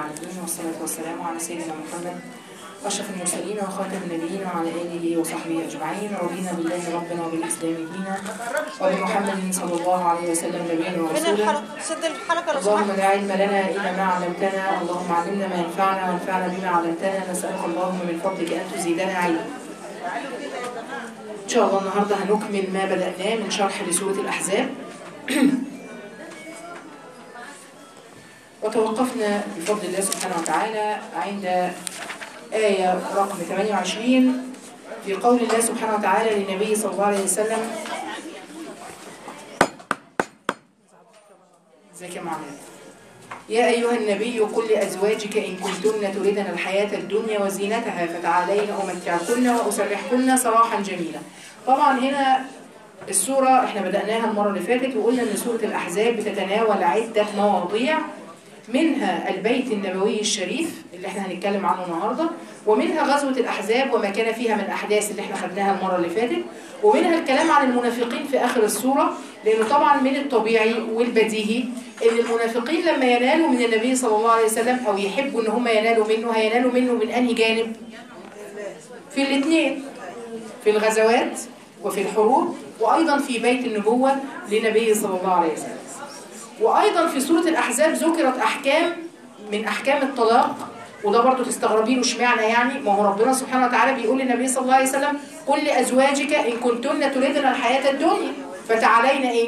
العالمين والصلاة والسلام على سيدنا محمد أشرف المرسلين وخاتم النبيين وعلى آله وصحبه أجمعين رضينا بالله ربنا وبالإسلام دينا وبمحمد صلى الله عليه وسلم نبيا فين ورسولا الحلقة؟ سد الحلقة لو اللهم سمحت لا علم لنا إلا ما علمتنا اللهم علمنا ما ينفعنا وانفعنا بما علمتنا نسألك اللهم من فضلك أن تزيدنا علما إن شاء الله النهاردة هنكمل ما بدأناه من شرح لسورة الأحزاب وتوقفنا بفضل الله سبحانه وتعالى عند آية رقم 28 في قول الله سبحانه وتعالى للنبي صلى الله عليه وسلم ازيك يا معلم يا أيها النبي قل لأزواجك إن كنتن تردن الحياة الدنيا وزينتها فتعالين أمتعكن وأسرحكن سراحا جميلا طبعا هنا السورة احنا بدأناها المرة اللي فاتت وقلنا ان سورة الأحزاب بتتناول عدة مواضيع منها البيت النبوي الشريف اللي احنا هنتكلم عنه النهاردة ومنها غزوة الأحزاب وما كان فيها من الأحداث اللي احنا خدناها المرة اللي فاتت ومنها الكلام عن المنافقين في آخر السورة لأنه طبعا من الطبيعي والبديهي ان المنافقين لما ينالوا من النبي صلى الله عليه وسلم او يحبوا ان هم ينالوا منه هينالوا منه من انهي جانب في الاثنين في الغزوات وفي الحروب وايضا في بيت النبوة لنبي صلى الله عليه وسلم وايضا في سورة الاحزاب ذكرت احكام من احكام الطلاق وده برضه تستغربين اشمعنى يعني ما هو ربنا سبحانه وتعالى بيقول للنبي صلى الله عليه وسلم قل لازواجك ان كنتن تريدن الحياه الدنيا فتعالين ايه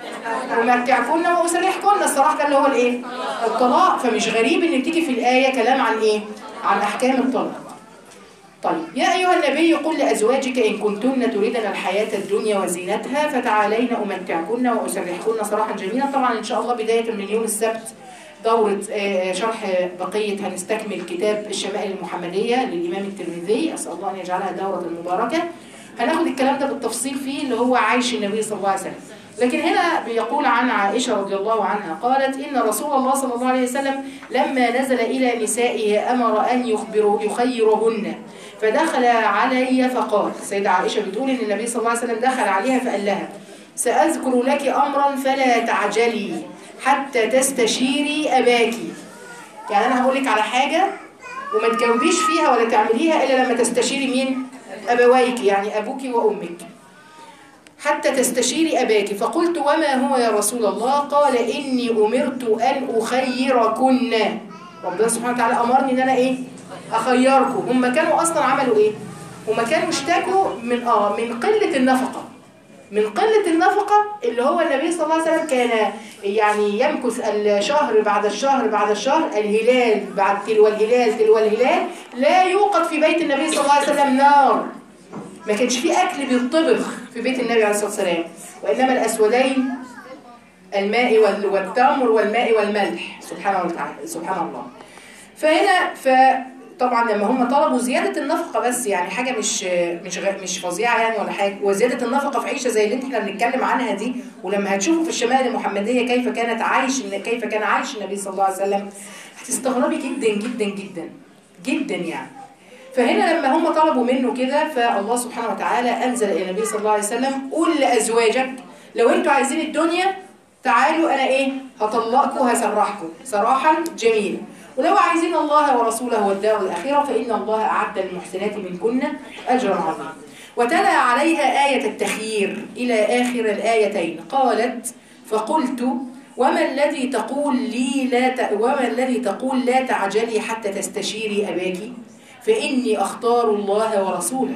ومتعكن واسرحكن الصراحه ده اللي هو الايه الطلاق فمش غريب ان تيجي في الايه كلام عن ايه عن احكام الطلاق طيب يا ايها النبي قل لازواجك ان كنتن تريدن الحياه الدنيا وزينتها فتعالين امتعكن واسرحكن سراحا جميلا طبعا ان شاء الله بدايه من يوم السبت دورة آه، شرح بقية هنستكمل كتاب الشمائل المحمدية للإمام الترمذي أسأل الله أن يجعلها دورة مباركة هناخد الكلام ده بالتفصيل فيه اللي هو عايش النبي صلى الله عليه وسلم لكن هنا بيقول عن عائشة رضي الله عنها قالت إن رسول الله صلى الله عليه وسلم لما نزل إلى نسائه أمر أن يخبروا يخيرهن فدخل علي فقال السيدة عائشة بتقول إن النبي صلى الله عليه وسلم دخل عليها فقال لها سأذكر لك أمرا فلا تعجلي حتى تستشيري أباك يعني أنا هقول لك على حاجة وما تجاوبيش فيها ولا تعمليها إلا لما تستشيري مين أبويك يعني أبوك وأمك حتى تستشيري أباك فقلت وما هو يا رسول الله قال إني أمرت أن أخيركن ربنا سبحانه وتعالى أمرني إن أنا إيه أخيركم هم كانوا أصلا عملوا إيه هم كانوا اشتكوا من آه من قلة النفقة من قلة النفقة اللي هو النبي صلى الله عليه وسلم كان يعني يمكث الشهر بعد الشهر بعد الشهر الهلال بعد تلو الهلال تلو الهلال لا يوقد في بيت النبي صلى الله عليه وسلم نار ما كانش في أكل بيطبخ في بيت النبي عليه الصلاة والسلام وإنما الأسودين الماء وال- والتمر والماء والملح سبحانه وتعالى سبحان الله فهنا فطبعا لما هم طلبوا زيادة النفقة بس يعني حاجة مش مش غ- مش فظيعة يعني ولا حاجة وزيادة النفقة في عيشة زي اللي احنا بنتكلم عنها دي ولما هتشوفوا في الشمائل المحمدية كيف كانت عايش كيف كان عايش النبي صلى الله عليه وسلم هتستغربي جدا جدا جدا جدا يعني فهنا لما هم طلبوا منه كده فالله سبحانه وتعالى أنزل إلى النبي صلى الله عليه وسلم قل لأزواجك لو انتوا عايزين الدنيا تعالوا أنا إيه هطلقكم وهسرحكم سراحا جميلا ولو عايزين الله ورسوله والدار الأخيرة فإن الله أعد للمحسنات منكن أجرا عظيما وتلا عليها آية التخيير إلى آخر الآيتين قالت فقلت وما الذي تقول لي لا ت... وما الذي تقول لا تعجلي حتى تستشيري أباك فإني أختار الله ورسوله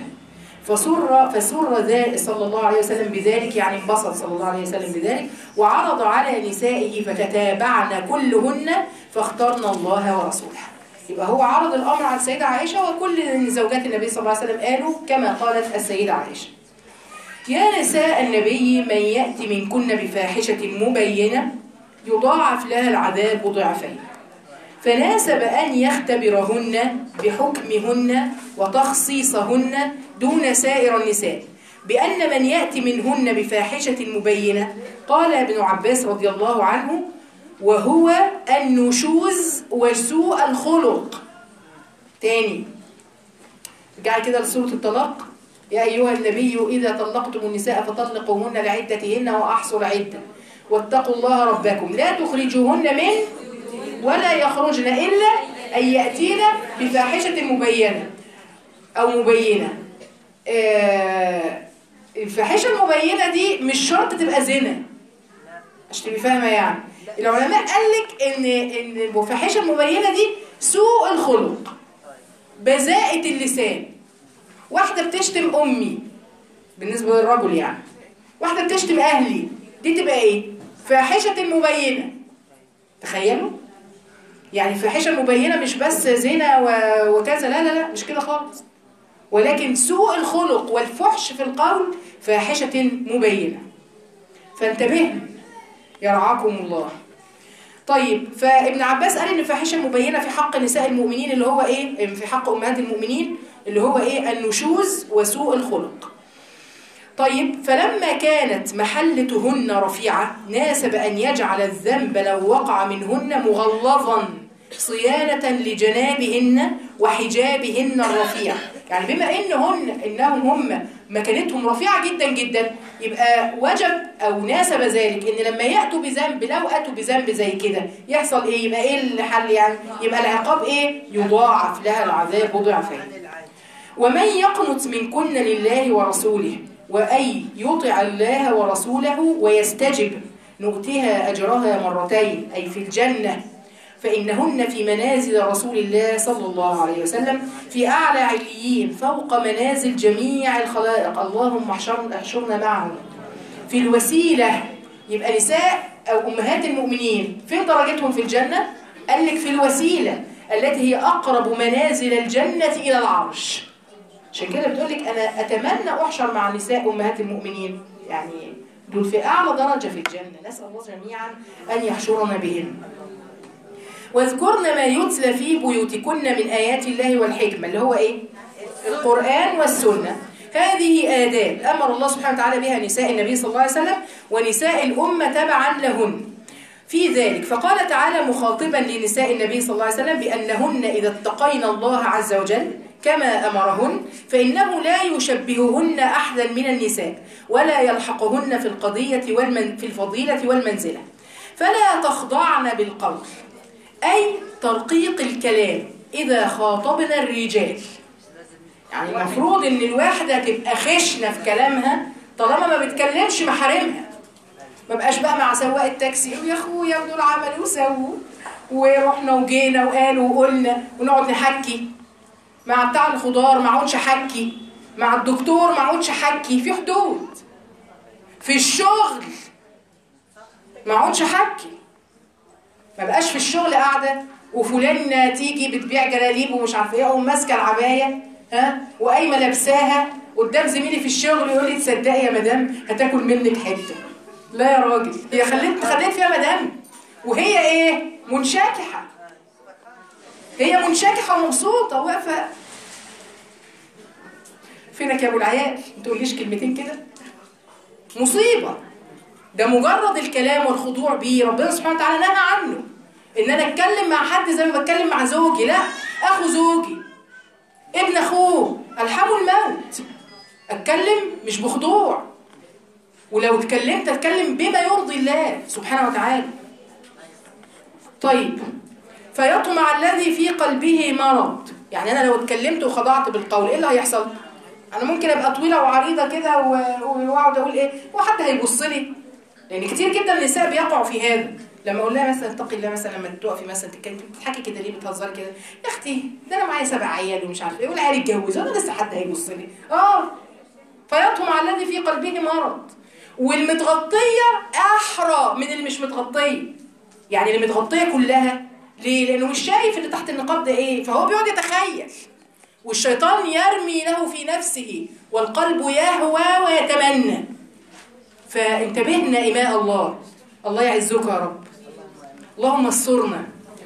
فسر فسر ذا صلى الله عليه وسلم بذلك يعني انبسط صلى الله عليه وسلم بذلك وعرض على نسائه فتتابعن كلهن فاخترن الله ورسوله يبقى هو عرض الأمر على السيدة عائشة وكل زوجات النبي صلى الله عليه وسلم قالوا كما قالت السيدة عائشة يا نساء النبي من يأتي منكن بفاحشة مبينة يضاعف لها العذاب ضعفين فناسب أن يختبرهن بحكمهن وتخصيصهن دون سائر النساء بأن من يأتي منهن بفاحشة مبينة قال ابن عباس رضي الله عنه وهو النشوز وسوء الخلق تاني رجعي كده لسورة الطلاق يا أيها النبي إذا طلقتم النساء فطلقوهن لعدتهن وأحصوا العدة واتقوا الله ربكم لا تخرجوهن من ولا يخرجن إلا أن يأتين بفاحشة مبينة أو مبينة آه، الفاحشة المبينة دي مش شرط تبقى زنا عشان تبقي فاهمة يعني العلماء قال لك إن إن الفاحشة المبينة دي سوء الخلق بذاءة اللسان واحدة بتشتم أمي بالنسبة للرجل يعني واحدة بتشتم أهلي دي تبقى إيه؟ فاحشة مبينة تخيلوا؟ يعني فاحشة مبينة مش بس زنا و- وكذا لا لا لا مش كده خالص ولكن سوء الخلق والفحش في القول فاحشة مبينة فانتبهوا يرعاكم الله طيب فابن عباس قال ان الفاحشه مبينه في حق نساء المؤمنين اللي هو ايه في حق امهات المؤمنين اللي هو ايه النشوز وسوء الخلق طيب فلما كانت محلتهن رفيعه ناسب ان يجعل الذنب لو وقع منهن مغلظا صيانه لجنابهن وحجابهن الرفيع يعني بما انهن انهم هم مكانتهم رفيعه جدا جدا يبقى وجب او ناسب ذلك ان لما ياتوا بذنب لو اتوا بذنب زي كده يحصل ايه يبقى ايه الحل يعني يبقى العقاب ايه يضاعف لها العذاب ضعفين ومن يقنط منكن لله ورسوله وأي يطع الله ورسوله ويستجب نؤتها أجرها مرتين أي في الجنة فإنهن في منازل رسول الله صلى الله عليه وسلم في أعلى عليين فوق منازل جميع الخلائق اللهم احشرنا احشرنا معهم في الوسيلة يبقى نساء أو أمهات المؤمنين فين درجتهم في الجنة؟ قال لك في الوسيلة التي هي أقرب منازل الجنة إلى العرش عشان كده بتقول لك أنا أتمنى أحشر مع نساء أمهات المؤمنين يعني دول في أعلى درجة في الجنة نسأل الله جميعا أن يحشرنا بهم واذكرن ما يتلى في بيوتكن من آيات الله والحكمة اللي هو إيه؟ القرآن والسنة هذه آداب أمر الله سبحانه وتعالى بها نساء النبي صلى الله عليه وسلم ونساء الأمة تبعا لهن في ذلك فقال تعالى مخاطبا لنساء النبي صلى الله عليه وسلم بأنهن إذا اتقين الله عز وجل كما أمرهن فإنه لا يشبههن أحدا من النساء ولا يلحقهن في القضية والمن في الفضيلة والمنزلة فلا تخضعن بالقول أي ترقيق الكلام إذا خاطبنا الرجال يعني المفروض ان الواحدة تبقى خشنة في كلامها طالما ما بتكلمش محارمها ما بقاش بقى مع سواق التاكسي يا اخويا ودول عملوا وسووا ورحنا وجينا وقالوا وقلنا ونقعد نحكي مع بتاع الخضار ما اقعدش احكي مع الدكتور ما اقعدش احكي في حدود في الشغل ما اقعدش احكي ما بقاش في الشغل قاعده وفلان تيجي بتبيع جلاليب ومش عارفه ايه اقوم ماسكه العبايه ها وقايمه لابساها قدام زميلي في الشغل يقول لي تصدقي يا مدام هتاكل منك حته لا يا راجل هي خليت خليت فيها مدام وهي ايه منشكحه هي منشكحه ومبسوطه واقفه فينك يا ابو العيال ما تقوليش كلمتين كده مصيبه ده مجرد الكلام والخضوع بيه ربنا سبحانه وتعالى نهى عنه ان انا اتكلم مع حد زي ما بتكلم مع زوجي لا اخو زوجي ابن اخوه الحموا الموت اتكلم مش بخضوع ولو اتكلمت اتكلم بما يرضي الله سبحانه وتعالى طيب فيطمع الذي في قلبه مرض يعني انا لو اتكلمت وخضعت بالقول ايه اللي هيحصل انا ممكن ابقى طويله وعريضه كده و- واقعد اقول ايه وحد هيبص لي لان كتير جدا النساء بيقعوا في هذا لما اقول لها مثلا اتقي الله مثلا لما تقفي مثلا تتكلمي بتضحكي كده ليه بتهزري كده يا اختي ده انا معايا سبع عيال ومش عارفه ايه والعيال اتجوزوا انا لسه حد هيبص لي اه فيطمع الذي في قلبه مرض والمتغطيه احرى من اللي مش متغطيه يعني اللي متغطيه كلها ليه لانه مش شايف اللي تحت النقاب ده ايه فهو بيقعد يتخيل والشيطان يرمي له في نفسه والقلب يهوى ويتمنى فانتبهنا إماء الله الله يعزك يا رب اللهم استرنا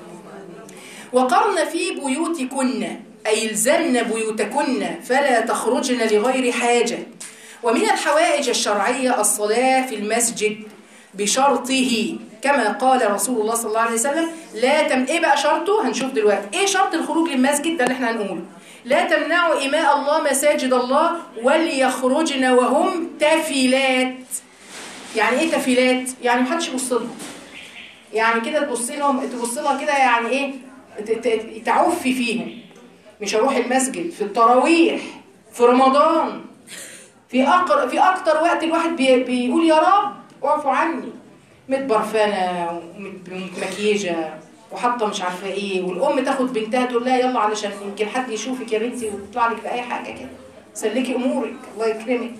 وقرن في بيوتكن أي الزمن بيوتكن فلا تخرجن لغير حاجة ومن الحوائج الشرعية الصلاة في المسجد بشرطه كما قال رسول الله صلى الله عليه وسلم لا تم ايه بقى شرطه هنشوف دلوقتي ايه شرط الخروج للمسجد ده اللي احنا هنقوله لا تمنعوا إماء الله مساجد الله وليخرجن وهم تفلات يعني ايه تفلات يعني محدش يبص لهم يعني كده تبص لهم تبص لها كده يعني ايه ت- ت- تعفي فيهم مش هروح المسجد في التراويح في رمضان في أقر في اكتر وقت الواحد بي بيقول يا رب اعفوا عني متبرفنه ومتمكيجه وحاطه مش عارفه ايه والام تاخد بنتها تقول لها يلا علشان يمكن حد يشوفك يا بنتي ويطلع لك باي حاجه كده سلكي امورك الله يكرمك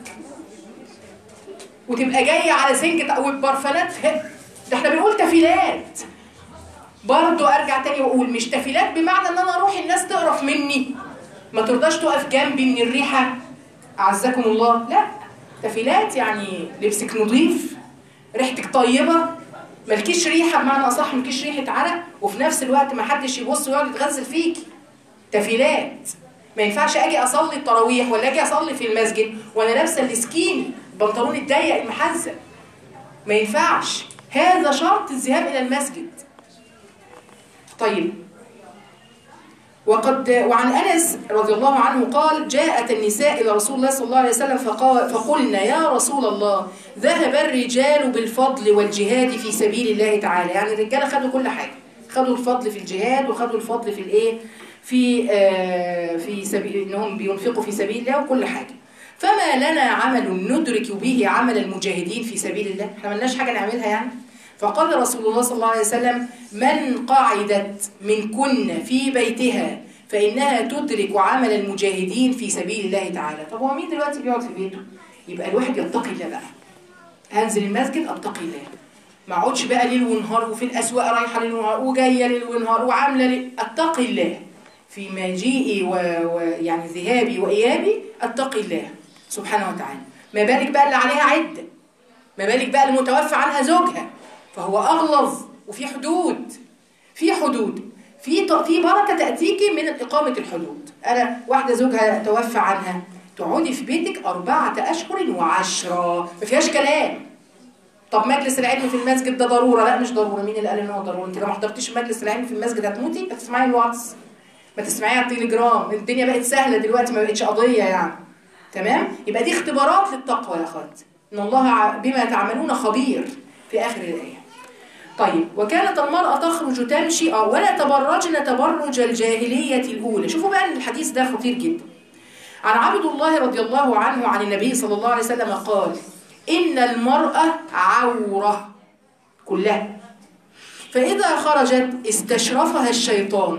وتبقى جايه على سنجة والبرفانات ده احنا بنقول تفيلات برضو ارجع تاني واقول مش تفيلات بمعنى ان انا اروح الناس تقرف مني ما ترضاش تقف جنبي من الريحه اعزكم الله لا تفيلات يعني لبسك نظيف ريحتك طيبه مالكيش ريحه بمعنى اصح مالكيش ريحه عرق وفي نفس الوقت ما حدش يبص ويقعد يتغزل فيكي تفيلات ما ينفعش اجي اصلي التراويح ولا اجي اصلي في المسجد وانا لابسه السكيني البنطلون الضيق المحزق ما ينفعش هذا شرط الذهاب الى المسجد طيب وقد وعن انس رضي الله عنه قال جاءت النساء الى رسول الله صلى الله عليه وسلم فقال فقلنا يا رسول الله ذهب الرجال بالفضل والجهاد في سبيل الله تعالى يعني الرجاله خدوا كل حاجه خدوا الفضل في الجهاد وخدوا الفضل في الايه في آه في سبيل انهم بينفقوا في سبيل الله وكل حاجه فما لنا عمل ندرك به عمل المجاهدين في سبيل الله احنا ملناش حاجه نعملها يعني فقال رسول الله صلى الله عليه وسلم من قعدت منكن في بيتها فإنها تدرك عمل المجاهدين في سبيل الله تعالى طب هو مين دلوقتي بيقعد في بيته يبقى الواحد يتقي الله بقى هنزل المسجد اتقي الله ما اقعدش بقى ليل ونهار وفي الاسواق رايحه ليل ونهار وجايه ليل ونهار وعامله ليل اتقي الله في مجيئي ويعني ذهابي وايابي اتقي الله سبحانه وتعالى ما بالك بقى اللي عليها عده ما بالك بقى المتوفى عنها زوجها فهو اغلظ وفي حدود في حدود في في بركه تاتيكي من اقامه الحدود انا واحده زوجها توفى عنها تقعدي في بيتك أربعة أشهر وعشرة ما فيهاش كلام طب مجلس العلم في المسجد ده ضرورة لا مش ضرورة مين اللي قال ان هو ضرورة انت لو ما حضرتيش مجلس العلم في المسجد هتموتي هتسمعي الواتس ما تسمعيه على التليجرام الدنيا بقت سهلة دلوقتي ما بقتش قضية يعني تمام يبقى دي اختبارات للتقوى يا اخوات ان الله بما تعملون خبير في اخر الايه طيب وكانت المرأة تخرج تمشي اه ولا تبرجن تبرج الجاهلية الأولى شوفوا بقى ان الحديث ده خطير جدا عن عبد الله رضي الله عنه عن النبي صلى الله عليه وسلم قال إن المرأة عورة كلها فإذا خرجت استشرفها الشيطان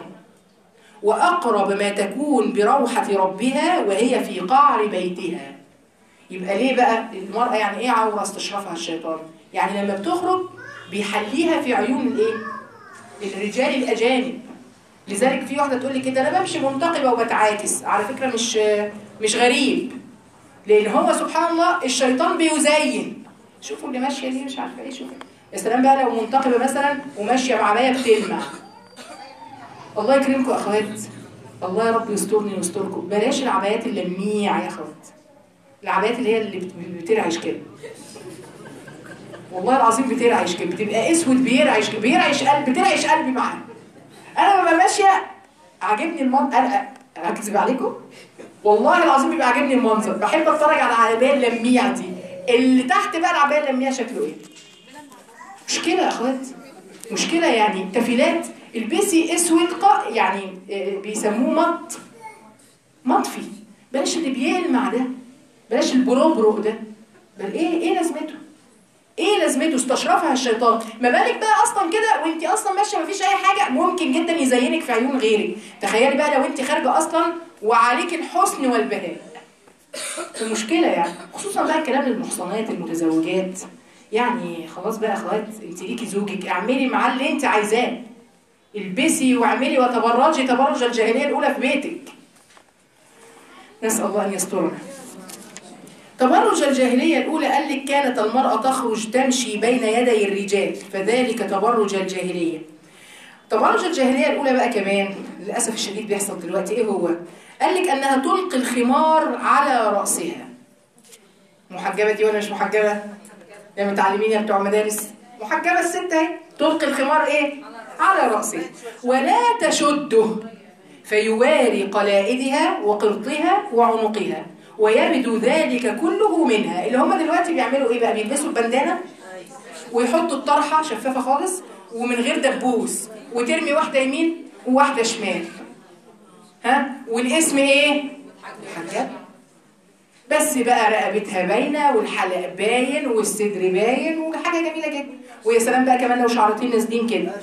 وأقرب ما تكون بروحة ربها وهي في قعر بيتها يبقى ليه بقى المرأة يعني إيه عورة استشرفها الشيطان يعني لما بتخرج بيحليها في عيون الإيه الرجال الأجانب لذلك في واحدة تقول لي كده أنا بمشي منتقبة وبتعاكس على فكرة مش مش غريب لأن هو سبحان الله الشيطان بيزين شوفوا اللي ماشية دي مش عارفة إيه شوفوا يا سلام بقى لو منتقبة مثلا وماشية بعباية بتلمع الله يكرمكم أخوات الله يا رب يسترني ويستركم بلاش العبايات اللميعة يا أخوات العبايات اللي هي اللي بترعش كده والله العظيم بترعش كده بتبقى اسود بيرعش كده بيرعش قلب بترعش قلبي معاه انا ببقى ماشيه عاجبني المنظر انا اكذب عليكم والله العظيم بيبقى عاجبني المنظر بحب اتفرج على العربيه اللميعه دي اللي تحت بقى العربيه اللميعه شكله ايه مشكله يا اخوات مشكله يعني تفيلات البسي اسود قا يعني بيسموه مط مطفي بلاش اللي بيلمع ده بلاش البروبرو ده بل ايه ايه لازمته ايه لازمته استشرفها الشيطان ما بالك بقى اصلا كده وانت اصلا ماشيه مفيش اي حاجه ممكن جدا يزينك في عيون غيرك تخيلي بقى لو انت خارجه اصلا وعليك الحسن والبهاء المشكله يعني خصوصا بقى الكلام للمحصنات المتزوجات يعني خلاص بقى اخوات انت ليكي زوجك اعملي معاه اللي انت عايزاه البسي واعملي وتبرجي تبرج الجاهليه الاولى في بيتك نسال الله ان يسترنا تبرج الجاهلية الأولى قال لك كانت المرأة تخرج تمشي بين يدي الرجال فذلك تبرج الجاهلية تبرج الجاهلية الأولى بقى كمان للأسف الشديد بيحصل دلوقتي إيه هو؟ قال لك أنها تلقي الخمار على رأسها محجبة دي ولا مش محجبة؟ يا متعلمين يا بتوع مدارس محجبة الست اهي تلقي الخمار إيه؟ على رأسها ولا تشده فيواري قلائدها وقرطها وعنقها ويبدو ذلك كله منها اللي هم دلوقتي بيعملوا ايه بقى بيلبسوا البندانه ويحطوا الطرحه شفافه خالص ومن غير دبوس وترمي واحدة يمين وواحدة شمال ها والاسم ايه حجاب بس بقى رقبتها باينه والحلق باين والصدر باين وحاجه جميله جدا ويا سلام بقى كمان لو شعرتين نازلين كده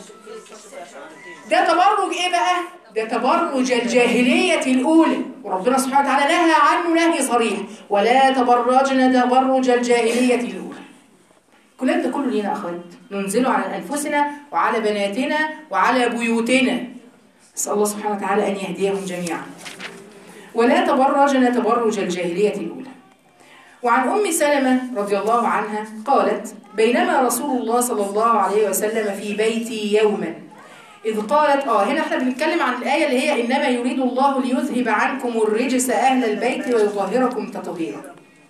ده تبرج ايه بقى ده تبرج الجاهليه الاولى وربنا سبحانه وتعالى نهى عنه نهي صريح ولا تبرجن تبرج الجاهليه الاولى كل ده كله لينا اخوات ننزله على انفسنا وعلى بناتنا وعلى بيوتنا نسال الله سبحانه وتعالى ان يهديهم جميعا ولا تبرجن تبرج الجاهلية الأولى وعن أم سلمة رضي الله عنها قالت بينما رسول الله صلى الله عليه وسلم في بيتي يوما إذ قالت آه هنا احنا بنتكلم عن الآية اللي هي إنما يريد الله ليذهب عنكم الرجس أهل البيت ويطهركم تطهيرا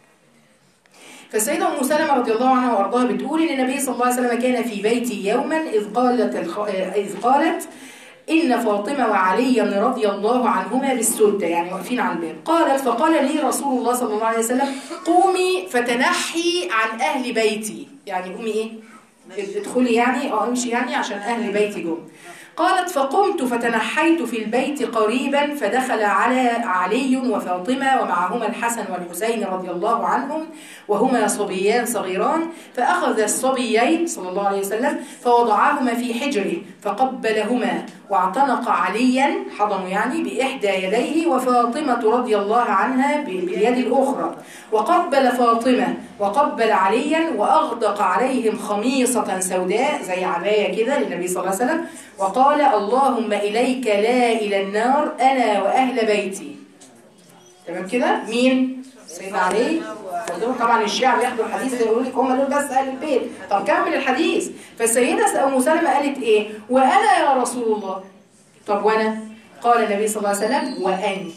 فالسيدة أم سلمة رضي الله عنها وأرضاها بتقول إن النبي صلى الله عليه وسلم كان في بيتي يوما إذ قالت الخ... إذ قالت إن فاطمة وعليا رضي الله عنهما بالسدة يعني واقفين على الباب قالت فقال لي رسول الله صلى الله عليه وسلم قومي فتنحي عن أهل بيتي يعني قومي إيه ادخلي يعني أو امشي يعني عشان أهل بيتي جم قالت فقمت فتنحيت في البيت قريبا فدخل على علي وفاطمة ومعهما الحسن والحسين رضي الله عنهم وهما صبيان صغيران فأخذ الصبيين صلى الله عليه وسلم فوضعهما في حجره فقبلهما واعتنق عليا حضنوا يعني بإحدى يديه وفاطمة رضي الله عنها باليد الأخرى وقبل فاطمة وقبل عليا وأغدق عليهم خميصة سوداء زي عباية كده للنبي صلى الله عليه وسلم وقال اللهم إليك لا إلى النار أنا وأهل بيتي تمام كده مين؟ سيدنا علي طبعا الشيعة بياخدوا الحديث ده يقولوا لك هم دول بس اهل البيت طب كمل الحديث فالسيده ام سلمة قالت ايه وانا يا رسول الله طب وانا قال النبي صلى الله عليه وسلم وانت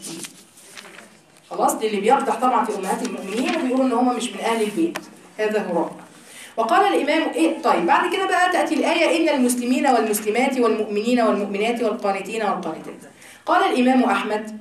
خلاص دي اللي بيقدح طبعا في امهات المؤمنين وبيقولوا ان هم مش من اهل البيت هذا هو وقال الإمام إيه طيب بعد كده بقى تأتي الآية إن المسلمين والمسلمات والمؤمنين والمؤمنات والقانتين والقانتات قال الإمام أحمد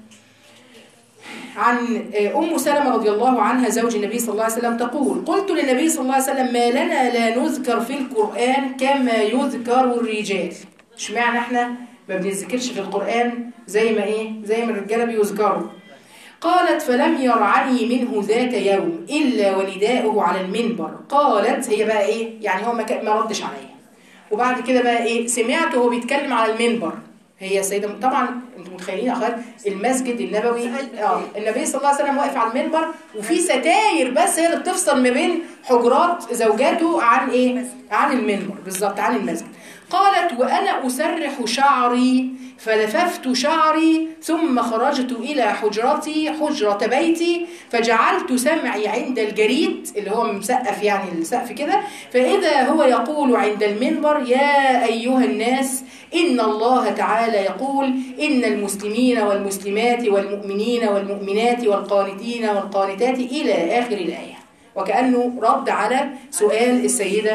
عن أم سلمة رضي الله عنها زوج النبي صلى الله عليه وسلم تقول قلت للنبي صلى الله عليه وسلم ما لنا لا نذكر في القرآن كما يذكر الرجال اشمعنى احنا ما بنذكرش في القرآن زي ما ايه زي ما الرجاله بيذكروا قالت فلم يرعني منه ذات يوم إلا ونداؤه على المنبر قالت هي بقى ايه يعني هو ما ما ردش عليا وبعد كده بقى ايه سمعته وهو بيتكلم على المنبر هي سيدة طبعا انتم متخيلين يا اخوات المسجد النبوي اه النبي صلى الله عليه وسلم واقف على المنبر وفي ستاير بس هي اللي بتفصل ما بين حجرات زوجاته عن ايه عن المنبر بالظبط عن المسجد قالت وانا اسرح شعري فلففت شعري ثم خرجت إلى حجرتي حجرة بيتي فجعلت سمعي عند الجريد اللي هو مسقف يعني السقف كده فإذا هو يقول عند المنبر يا أيها الناس إن الله تعالى يقول إن المسلمين والمسلمات والمؤمنين والمؤمنات والقانتين والقانتات إلى آخر الآية وكأنه رد على سؤال السيدة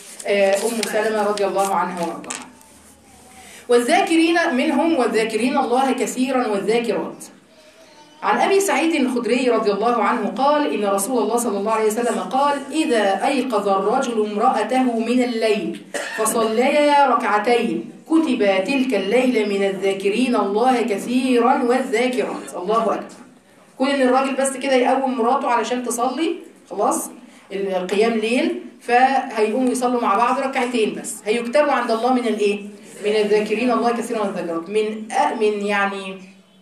أم سلمة رضي الله عنها وارضاها والذاكرين منهم والذاكرين الله كثيرا والذاكرات عن أبي سعيد الخدري رضي الله عنه قال إن رسول الله صلى الله عليه وسلم قال إذا أيقظ الرجل امرأته من الليل فصليا ركعتين كتب تلك الليلة من الذاكرين الله كثيرا والذاكرات الله أكبر كل إن الراجل بس كده يقوم مراته علشان تصلي خلاص القيام ليل فهيقوموا يصلوا مع بعض ركعتين بس هيكتبوا عند الله من الايه من الذاكرين الله كثيرا والذاكرات من من يعني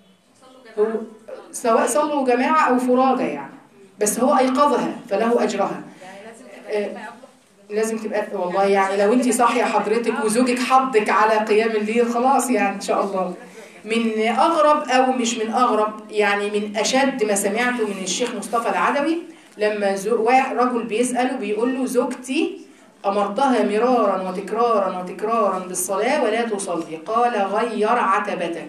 هو سواء صلوا جماعة أو فرادى يعني بس هو أيقظها فله أجرها آه لازم تبقى والله يعني لو انت صاحية حضرتك وزوجك حضك على قيام الليل خلاص يعني إن شاء الله من أغرب أو مش من أغرب يعني من أشد ما سمعته من الشيخ مصطفى العدوي لما واحد رجل بيسأله بيقول له زوجتي أمرتها مرارا وتكرارا وتكرارا بالصلاة ولا تصلي قال غير عتبتك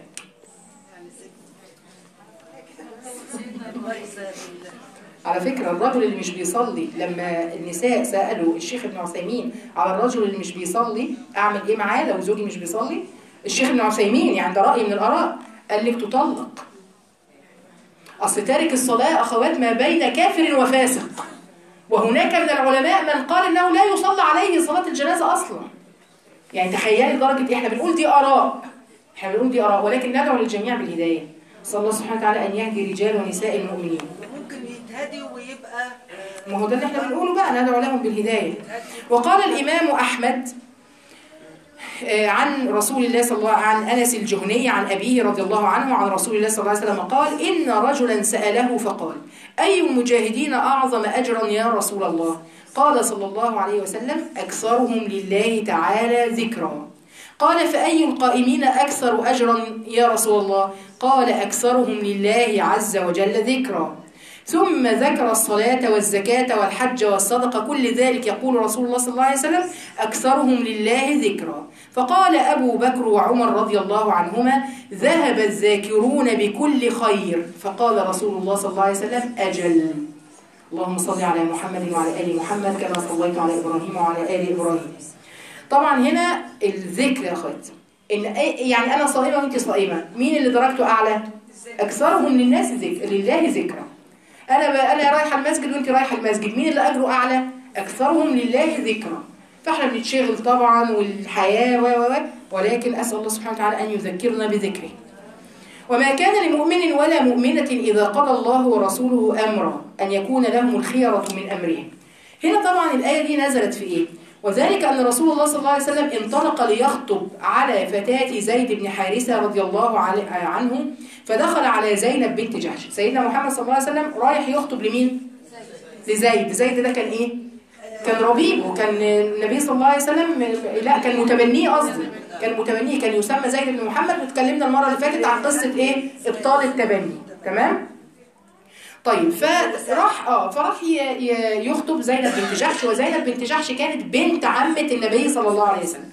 على فكرة الرجل اللي مش بيصلي لما النساء سألوا الشيخ ابن عثيمين على الرجل اللي مش بيصلي أعمل إيه معاه لو زوجي مش بيصلي الشيخ ابن عثيمين يعني ده رأي من الآراء قال لك تطلق أصل تارك الصلاة أخوات ما بين كافر وفاسق وهناك من العلماء من قال انه لا يصلى عليه صلاة الجنازة اصلا يعني تخيلي لدرجة احنا بنقول دي آراء احنا بنقول دي آراء ولكن ندعو للجميع بالهداية صلى الله سبحانه وتعالى أن يهدي رجال ونساء المؤمنين ممكن يتهدي ويبقى ما هو ده اللي احنا بنقوله بقى ندعو لهم بالهداية وقال الإمام أحمد آه، عن رسول الله صلى الله عن أنس الجهني عن أبيه رضي الله عنه عن رسول الله صلى الله عليه وسلم قال إن رجلا سأله فقال أي المجاهدين أعظم أجرا يا رسول الله قال صلى الله عليه وسلم أكثرهم لله تعالى ذكرا قال فأي القائمين أكثر أجرا يا رسول الله قال أكثرهم لله عز وجل ذكرا ثم ذكر الصلاة والزكاة والحج والصدقة كل ذلك يقول رسول الله صلى الله عليه وسلم أكثرهم لله ذكرا فقال أبو بكر وعمر رضي الله عنهما ذهب الذاكرون بكل خير فقال رسول الله صلى الله عليه وسلم أجل اللهم صل على محمد وعلى آل محمد كما صليت على إبراهيم وعلى آل إبراهيم طبعا هنا الذكر يا اخوات ان أي- يعني انا صائمه وانت صائمه مين اللي درجته اعلى اكثرهم للناس ذكر لله ذكرا انا ب... انا رايحه المسجد وانت رايحه المسجد مين اللي اجره اعلى اكثرهم لله ذكرا فاحنا بنتشغل طبعا والحياه و و و ولكن اسال الله سبحانه وتعالى ان يذكرنا بذكره وما كان لمؤمن ولا مؤمنة إذا قضى الله ورسوله أمرا أن يكون لهم الخيرة من أمرهم هنا طبعا الآية دي نزلت في إيه؟ وذلك أن رسول الله صلى الله عليه وسلم انطلق ليخطب على فتاة زيد بن حارثة رضي الله عل- عنه فدخل على زينب بنت جحش سيدنا محمد صلى الله عليه وسلم رايح يخطب لمين؟ لزيد زيد ده كان إيه؟ كان ربيب وكان النبي صلى الله عليه وسلم لا كان متبنيه قصدي كان متبنيه كان يسمى زيد بن محمد واتكلمنا المره اللي فاتت عن قصه ايه ابطال التبني تمام طيب فراح اه فراح ي- ي- يخطب زينب بنت جحش وزينب بنت جحش كانت بنت عمه النبي صلى الله عليه وسلم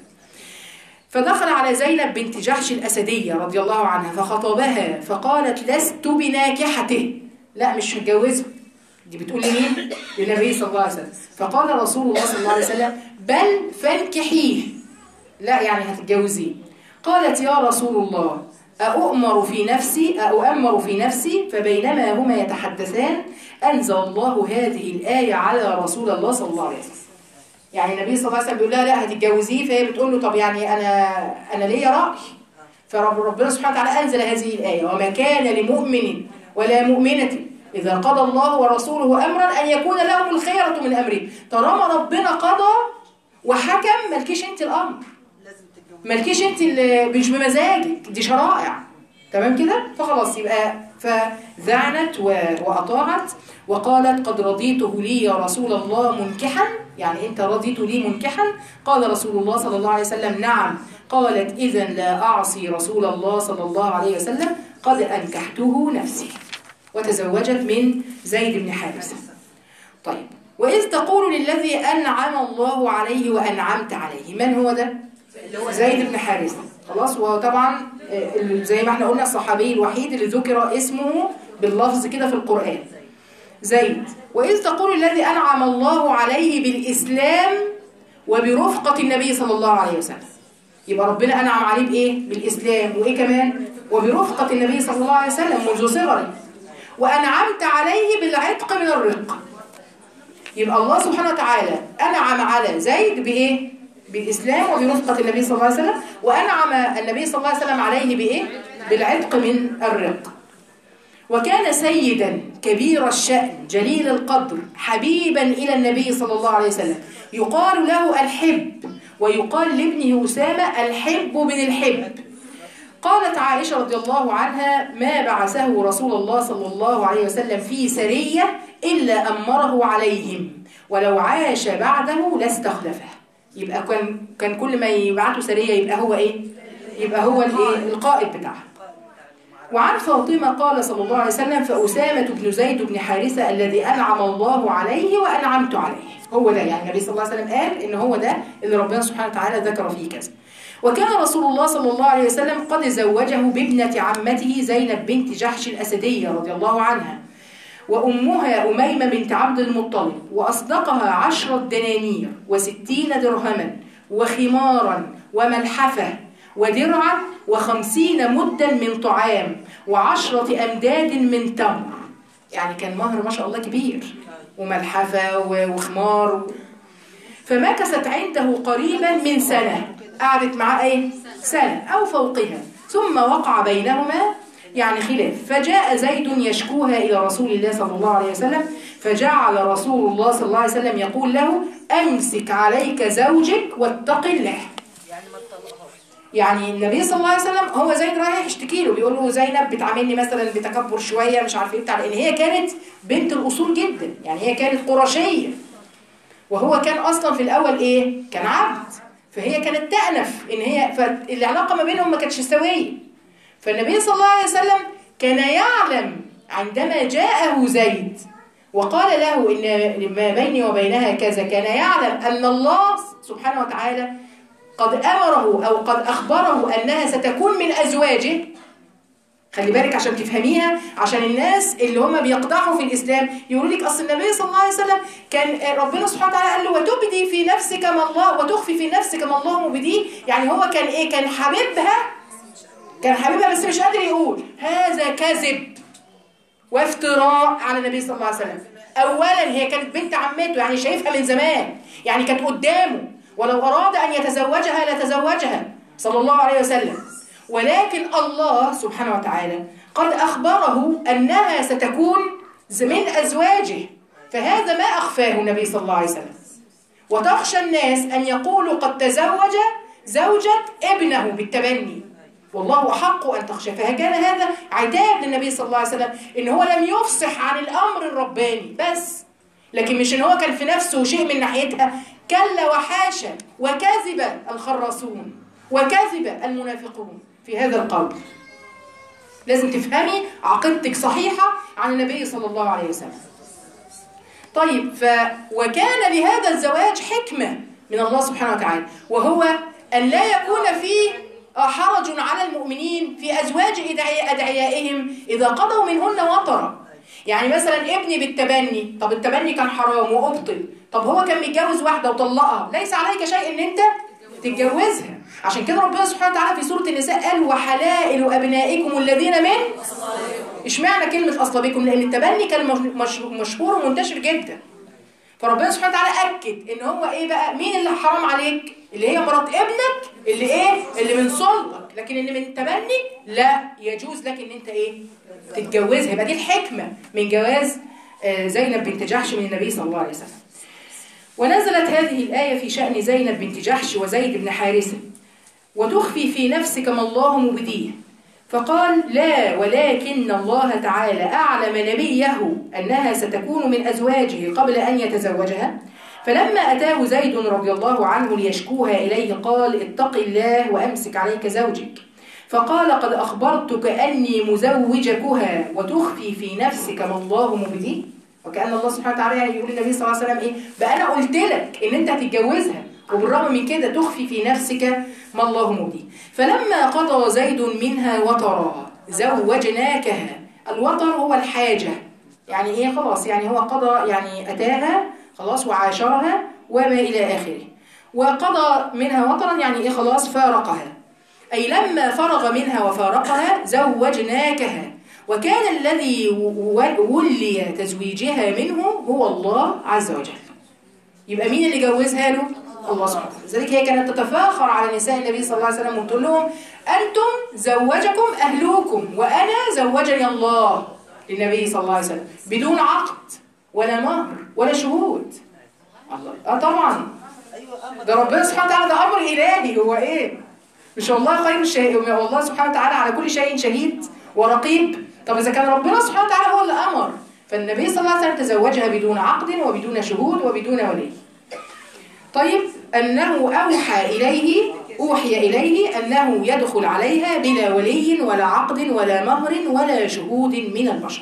فدخل على زينب بنت جحش الأسدية رضي الله عنها فخطبها فقالت لست بناكحته لا مش متجوزه دي بتقول لمين؟ للنبي صلى الله عليه وسلم فقال رسول الله صلى الله عليه وسلم بل فانكحيه لا يعني هتتجوزيه قالت يا رسول الله أؤمر في نفسي أؤمر في نفسي فبينما هما يتحدثان أنزل الله هذه الآية على رسول الله صلى الله عليه وسلم يعني النبي صلى الله عليه وسلم بيقول لها لا هتتجوزيه فهي بتقول له طب يعني انا انا ليا راي فرب ربنا سبحانه وتعالى انزل هذه الايه وما كان لمؤمن ولا مؤمنه اذا قضى الله ورسوله امرا ان يكون لهم الخيره من امره طالما ربنا قضى وحكم مالكيش انت الامر لازم تتجوز مالكيش انت اللي مش بمزاجك دي شرائع تمام كده فخلاص يبقى فذعنت و- واطاعت وقالت قد رضيته لي يا رسول الله منكحا يعني انت رضيت لي منكحا قال رسول الله صلى الله عليه وسلم نعم قالت اذا لا اعصي رسول الله صلى الله عليه وسلم قد انكحته نفسي وتزوجت من زيد بن حارثه طيب وإذ تقول للذي أنعم الله عليه وأنعمت عليه من هو ده؟ زيد بن حارثة خلاص وطبعا آه، زي ما احنا قلنا الصحابي الوحيد اللي ذكر اسمه باللفظ كده في القرآن زيد وإذ تقول الذي أنعم الله عليه بالإسلام وبرفقة النبي صلى الله عليه وسلم يبقى ربنا أنعم عليه بإيه؟ بالإسلام وإيه كمان؟ وبرفقة النبي صلى الله عليه وسلم منذ صغره وأنعمت عليه بالعتق من الرق يبقى الله سبحانه وتعالى أنعم على زيد بإيه؟ بالإسلام وبرفقة النبي صلى الله عليه وسلم وأنعم النبي صلى الله عليه وسلم عليه بإيه؟ بالعتق من الرق وكان سيدا كبير الشأن جليل القدر حبيبا إلى النبي صلى الله عليه وسلم يقال له الحب ويقال لابنه أسامة الحب بن الحب قالت عائشة رضي الله عنها ما بعثه رسول الله صلى الله عليه وسلم في سرية إلا أمره عليهم ولو عاش بعده لاستخلفه يبقى كان كان كل ما يبعته سرية يبقى هو إيه؟ يبقى هو الإيه؟ القائد بتاعها وعن فاطمة قال صلى الله عليه وسلم فأسامة بن زيد بن حارثة الذي أنعم الله عليه وأنعمت عليه هو ده يعني النبي صلى الله عليه وسلم قال إن هو ده اللي ربنا سبحانه وتعالى ذكر فيه كذا وكان رسول الله صلى الله عليه وسلم قد زوجه بابنة عمته زينب بنت جحش الأسدية رضي الله عنها وأمها أميمة بنت عبد المطلب وأصدقها عشرة دنانير وستين درهما وخمارا وملحفة ودرعا وخمسين مدا من طعام وعشرة أمداد من تمر يعني كان مهر ما شاء الله كبير وملحفة و- وخمار فمكثت عنده قريبا من سنة قعدت معاه ايه سنة أو فوقها ثم وقع بينهما يعني خلاف فجاء زيد يشكوها إلى رسول الله صلى الله عليه وسلم فجعل رسول الله صلى الله عليه وسلم يقول له أمسك عليك زوجك واتق الله يعني ما تطلقهاش يعني النبي صلى الله عليه وسلم هو زيد رايح يشتكي له بيقول له زينب بتعاملني مثلا بتكبر شويه مش عارف ايه بتاع لان هي كانت بنت الاصول جدا يعني هي كانت قرشيه وهو كان اصلا في الاول ايه كان عبد فهي كانت تأنف ان هي فالعلاقه ما بينهم ما كانتش سويه فالنبي صلى الله عليه وسلم كان يعلم عندما جاءه زيد وقال له ان ما بيني وبينها كذا كان يعلم ان الله سبحانه وتعالى قد أمره أو قد أخبره أنها ستكون من أزواجه خلي بالك عشان تفهميها عشان الناس اللي هم بيقدحوا في الإسلام يقولوا لك أصل النبي صلى الله عليه وسلم كان ربنا سبحانه وتعالى قال له وتبدي في نفسك ما الله وتخفي في نفسك ما الله مبديه يعني هو كان إيه كان حبيبها كان حبيبها بس مش قادر يقول هذا كذب وافتراء على النبي صلى الله عليه وسلم اولا هي كانت بنت عمته يعني شايفها من زمان يعني كانت قدامه ولو اراد ان يتزوجها لتزوجها صلى الله عليه وسلم ولكن الله سبحانه وتعالى قد اخبره انها ستكون من ازواجه فهذا ما اخفاه النبي صلى الله عليه وسلم وتخشى الناس ان يقولوا قد تزوج زوجة ابنه بالتبني والله أحق أن تخشى فكان هذا عتاب للنبي صلى الله عليه وسلم إن هو لم يفصح عن الأمر الرباني بس لكن مش إن هو كان في نفسه شيء من ناحيتها كلا وحاشا وكذب الخراصون وكذب المنافقون في هذا القول لازم تفهمي عقيدتك صحيحة عن النبي صلى الله عليه وسلم طيب ف وكان لهذا الزواج حكمة من الله سبحانه وتعالى وهو أن لا يكون فيه حرج على المؤمنين في أزواج أدعي- أدعيائهم إذا قضوا منهن وطرا يعني مثلا ابني بالتبني طب التبني كان حرام وأبطل طب هو كان متجوز واحدة وطلقها ليس عليك شيء ان انت تتجوزها عشان كده ربنا سبحانه وتعالى في سورة النساء قال وحلائل أبنائكم الذين من اشمعنى كلمة أصلابكم لأن التبني كان مش- مش- مشهور ومنتشر جدا فربنا سبحانه وتعالى أكد إن هو إيه بقى مين اللي حرام عليك اللي هي مرات ابنك اللي إيه اللي من صلبك لكن اللي من تبني لا يجوز لك إن أنت إيه تتجوزها يبقى دي الحكمة من جواز آه، زينب بنت جحش من النبي صلى الله عليه وسلم ونزلت هذه الآية في شأن زينب بنت جحش وزيد بن حارثة وتخفي في نفسك ما الله مبديه فقال لا ولكن الله تعالى أعلم نبيه أنها ستكون من أزواجه قبل أن يتزوجها فلما أتاه زيد رضي الله عنه ليشكوها إليه قال اتق الله وأمسك عليك زوجك فقال قد أخبرتك أني مزوجكها وتخفي في نفسك ما الله مبديه وكأن الله سبحانه وتعالى يقول للنبي صلى الله عليه وسلم إيه بقى أنا قلت لك إن أنت هتتجوزها وبالرغم من كده تخفي في نفسك ما الله مبديه فلما قضى زيد منها وطرا زوجناكها الوطر هو الحاجة يعني إيه خلاص يعني هو قضى يعني أتاها خلاص وعاشرها وما إلى آخره وقضى منها وطرا يعني إيه خلاص فارقها أي لما فرغ منها وفارقها زوجناكها وكان الذي و- ولي تزويجها منه هو الله عز وجل يبقى مين اللي جوزها له؟ الله سبحانه وتعالى لذلك هي كانت تتفاخر على نساء النبي صلى الله عليه وسلم وتقول لهم أنتم زوجكم أهلوكم وأنا زوجني الله للنبي صلى الله عليه وسلم بدون عقد ولا مهر ولا شهود الله اه طبعا ايوه اما ده ربنا سبحانه وتعالى ده امر الهي هو ايه مش والله خير الشهيد والله سبحانه وتعالى على كل شيء شهيد ورقيب طب اذا كان ربنا سبحانه وتعالى هو اللي امر فالنبي صلى الله عليه وسلم تزوجها بدون عقد وبدون شهود وبدون ولي طيب انه اوحى اليه اوحي اليه انه يدخل عليها بلا ولي ولا عقد ولا مهر ولا شهود من البشر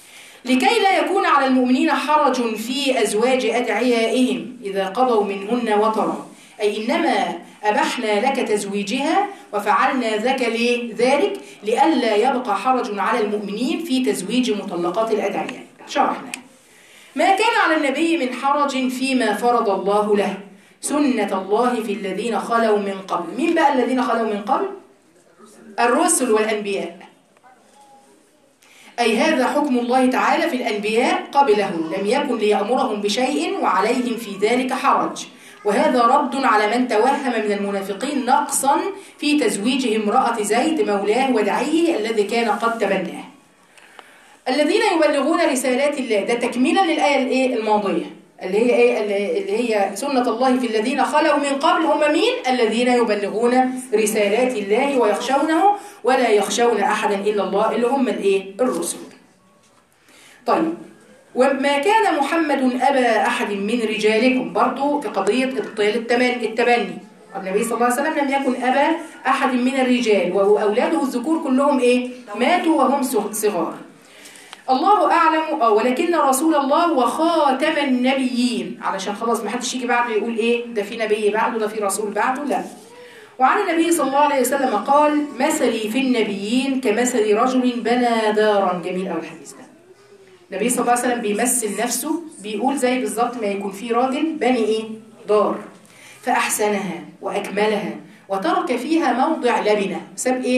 لكي لا يكون على المؤمنين حرج في أزواج أدعيائهم إذا قضوا منهن وطرا أي إنما أبحنا لك تزويجها وفعلنا ذاك ليه؟ ذلك لئلا يبقى حرج على المؤمنين في تزويج مطلقات الأدعياء شرحنا ما كان على النبي من حرج فيما فرض الله له سنة الله في الذين خلوا من قبل مين بقى الذين خلوا من قبل؟ الرسل والأنبياء أي هذا حكم الله تعالى في الأنبياء قبله لم يكن ليأمرهم بشيء وعليهم في ذلك حرج وهذا رد على من توهم من المنافقين نقصا في تزويجه امرأة زيد مولاه ودعيه الذي كان قد تبناه الذين يبلغون رسالات الله ده تكميلا للآية الايه الماضية اللي هي ايه اللي هي سنة الله في الذين خلوا من قبل هم مين الذين يبلغون رسالات الله ويخشونه ولا يخشون أحدا إلا الله اللي هم الايه الرسل طيب وما كان محمد أبا أحد من رجالكم برضو في قضية إبطال التبني, التبني النبي صلى الله عليه وسلم لم يكن أبا أحد من الرجال وأولاده الذكور كلهم إيه ماتوا وهم صغار الله أعلم أو ولكن رسول الله وخاتم النبيين علشان خلاص ما حدش يجي بعده يقول إيه ده في نبي بعده ده في رسول بعده لا وعن النبي صلى الله عليه وسلم قال مثلي في النبيين كمثل رجل بنى دارا جميل أوي الحديث ده النبي صلى الله عليه وسلم بيمثل نفسه بيقول زي بالظبط ما يكون في راجل بني ايه دار فأحسنها وأكملها وترك فيها موضع لبنة ساب ايه